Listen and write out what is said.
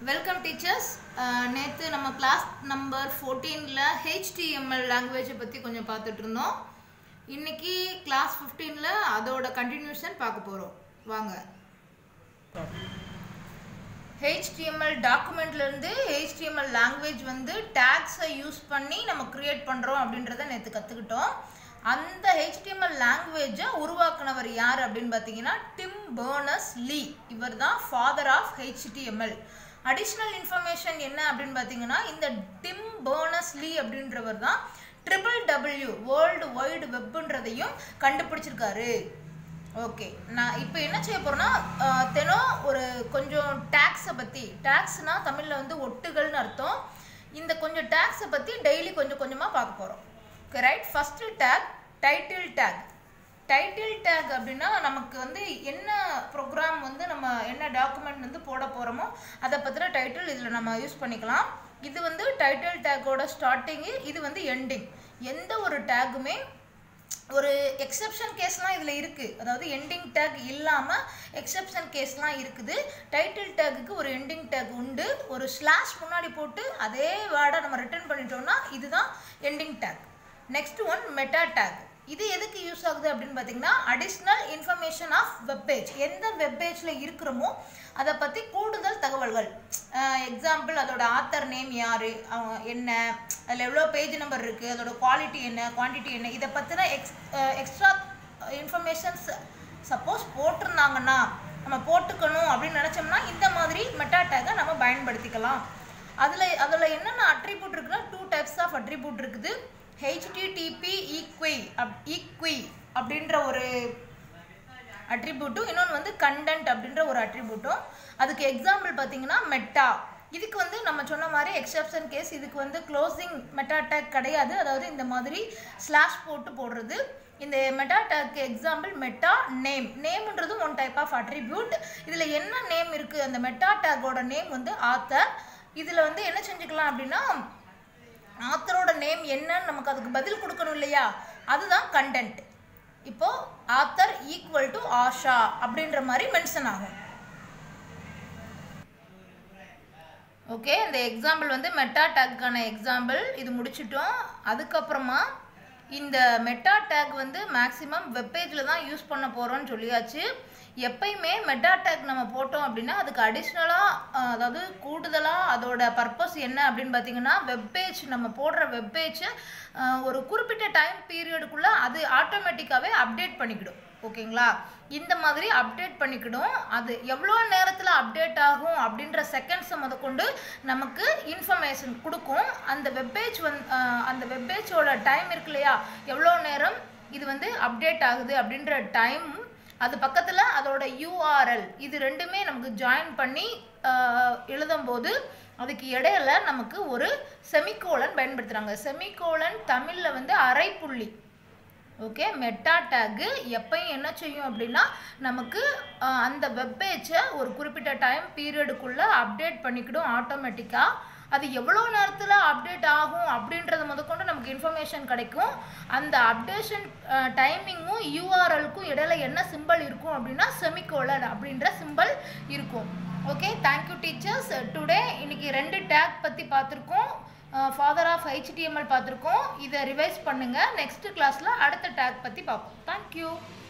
welcome teachers நேற்று நம்ம class number ஃபோர்டீனில் HTML லாங்குவேஜை பற்றி கொஞ்சம் பார்த்துட்டு இருந்தோம் இன்னைக்கு கிளாஸ் ஃபிஃப்டீனில் அதோட கண்டினியூஷன் பார்க்க போகிறோம் வாங்க ஹெச்டிஎம்எல் டாக்குமெண்ட்லேருந்து ஹெச்டிஎம்எல் லாங்குவேஜ் வந்து டேக்ஸை யூஸ் பண்ணி நம்ம க்ரியேட் பண்ணுறோம் அப்படின்றத நேற்று கற்றுக்கிட்டோம் அந்த ஹெச்டிஎம்எல் லாங்குவேஜை உருவாக்குனவர் யார் அப்படின்னு பார்த்தீங்கன்னா டிம் பர்னஸ் லீ இவர் தான் father of HTML additional information என்ன அப்படின்னு பார்த்தீங்கன்னா இந்த டிம் பர்னஸ் லீ அப்படின்றவர் தான் ட்ரிபிள் டபிள்யூ வேர்ல்டு வைடு வெப்புன்றதையும் கண்டுபிடிச்சிருக்காரு ஓகே நான் இப்போ என்ன செய்ய போகிறேன்னா தினம் ஒரு கொஞ்சம் டேக்ஸை பற்றி டேக்ஸ்னால் தமிழில் வந்து ஒட்டுகள்னு அர்த்தம் இந்த கொஞ்சம் டேக்ஸை பற்றி டெய்லி கொஞ்சம் கொஞ்சமாக பார்க்க போகிறோம் okay right first tag title tag title tag அப்படின்னா நமக்கு வந்து என்ன ப்ரோக்ராம் வந்து நம்ம என்ன டாக்குமெண்ட் வந்து போட போகிறோமோ அதை பற்றின டைட்டில் இதில் நம்ம யூஸ் பண்ணிக்கலாம் இது வந்து டைட்டில் டேக்கோட ஸ்டார்டிங்கு இது வந்து எண்டிங் எந்த ஒரு டேக்குமே ஒரு எக்ஸப்ஷன் கேஸ்லாம் இதில் இருக்குது அதாவது எண்டிங் டேக் இல்லாமல் எக்ஸப்ஷன் கேஸ்லாம் இருக்குது டைட்டில் டேக்குக்கு ஒரு எண்டிங் டேக் உண்டு ஒரு ஸ்லாஷ் முன்னாடி போட்டு அதே வேர்டை நம்ம ரிட்டர்ன் பண்ணிட்டோம்னா இதுதான் ending tag next one meta tag இது எதுக்கு யூஸ் ஆகுது அப்படின்னு பார்த்தீங்கன்னா அடிஷ்னல் இன்ஃபர்மேஷன் ஆஃப் வெப்பேஜ் எந்த வெப்பேஜில் இருக்கிறோமோ அதை பற்றி கூடுதல் தகவல்கள் எக்ஸாம்பிள் அதோட ஆத்தர் நேம் யார் அவங்க என்ன அதில் எவ்வளோ பேஜ் நம்பர் இருக்குது அதோட குவாலிட்டி என்ன குவான்டிட்டி என்ன இதை பற்றின எக்ஸ் எக்ஸ்ட்ரா இன்ஃபர்மேஷன்ஸ் சப்போஸ் போட்டிருந்தாங்கன்னா நம்ம போட்டுக்கணும் அப்படின்னு நினச்சோம்னா இந்த மாதிரி மெட்டா டேக்கை நம்ம பயன்படுத்திக்கலாம் அதில் அதில் என்னென்ன அட்ரிபியூட் இருக்குன்னா டூ டைப்ஸ் ஆஃப் அட்ரிபியூட் இருக்குது ஹெச்டிடிபி ஈக்வி அப் ஈக்வி அப்படின்ற ஒரு அட்ரிபியூட்டும் இன்னொன்று வந்து கண்டென்ட் அப்படின்ற ஒரு அட்ரிபியூட்டும் அதுக்கு எக்ஸாம்பிள் பார்த்தீங்கன்னா மெட்டா இதுக்கு வந்து நம்ம சொன்ன மாதிரி எக்ஸப்ஷன் கேஸ் இதுக்கு வந்து க்ளோசிங் மெட்டா டேக் கிடையாது அதாவது இந்த மாதிரி ஸ்லாஷ் போட்டு போடுறது இந்த meta tag example meta name நேம்ன்றதும் ஒன் டைப் ஆஃப் அட்ரிபியூட் இதில் என்ன நேம் இருக்குது அந்த மெட்டா டேக்கோட நேம் வந்து ஆத்தர் இதில் வந்து என்ன செஞ்சுக்கலாம் அப்படின்னா ஆத்தரோட நேம் என்னன்னு நமக்கு அதுக்கு பதில் கொடுக்கணும் இல்லையா அதுதான் கண்டென்ட் இப்போ ஆத்தர் ஈக்குவல் டு ஆஷா அப்படின்ற மாதிரி மென்ஷன் ஆகும் ஓகே இந்த எக்ஸாம்பிள் வந்து மெட்டா டேக்கான எக்ஸாம்பிள் இது முடிச்சிட்டோம் அதுக்கப்புறமா இந்த மெட்டா டேக் வந்து மேக்ஸிமம் வெப்பேஜில் தான் யூஸ் பண்ண போகிறோம்னு சொல்லியாச்சு எப்பயுமே மெட்டா டேக் நம்ம போட்டோம் அப்படின்னா அதுக்கு அடிஷ்னலாக அதாவது கூடுதலாக அதோட பர்பஸ் என்ன அப்படின்னு பார்த்தீங்கன்னா வெப்பேஜ் நம்ம போடுற வெப்பேஜை ஒரு குறிப்பிட்ட டைம் பீரியடுக்குள்ளே அது ஆட்டோமேட்டிக்காகவே அப்டேட் பண்ணிக்கிடும் ஓகேங்களா இந்த மாதிரி அப்டேட் பண்ணிக்கிடும் அது எவ்வளோ நேரத்தில் அப்டேட் ஆகும் அப்படின்ற செகண்ட்ஸை முதற்கொண்டு நமக்கு இன்ஃபர்மேஷன் கொடுக்கும் அந்த வெப்பேஜ் வந் அந்த வெப்பேஜோட டைம் இருக்கு இல்லையா எவ்வளோ நேரம் இது வந்து அப்டேட் ஆகுது அப்படின்ற டைம் அது பக்கத்தில் அதோட யூஆர்எல் இது ரெண்டுமே நமக்கு ஜாயின் பண்ணி எழுதும்போது அதுக்கு இடையில நமக்கு ஒரு செமிகோலன் பயன்படுத்துகிறாங்க செமிகோலன் தமிழில் வந்து அரைப்புள்ளி ஓகே மெட்டா டேக்கு எப்பயும் என்ன செய்யும் அப்படின்னா நமக்கு அந்த வெப்பேஜை ஒரு குறிப்பிட்ட டைம் பீரியடுக்குள்ளே அப்டேட் பண்ணிக்கிடும் ஆட்டோமேட்டிக்காக அது எவ்வளோ நேரத்தில் அப்டேட் ஆகும் அப்படின்றத முதற்கொண்டு நமக்கு இன்ஃபர்மேஷன் கிடைக்கும் அந்த அப்டேஷன் டைமிங்கும் யூஆர்எலுக்கும் இடையில என்ன சிம்பிள் இருக்கும் அப்படின்னா செமிகோலன் அப்படின்ற சிம்பிள் இருக்கும் ஓகே தேங்க்யூ டீச்சர்ஸ் டுடே இன்னைக்கு ரெண்டு டேக் பற்றி பார்த்துருக்கோம் ஃபாதர் ஆஃப் ஹெச்டிஎம்எல் பார்த்துருக்கோம் இதை ரிவைஸ் பண்ணுங்கள் நெக்ஸ்ட் கிளாஸில் அடுத்த டேக் பற்றி பார்ப்போம் தேங்க்யூ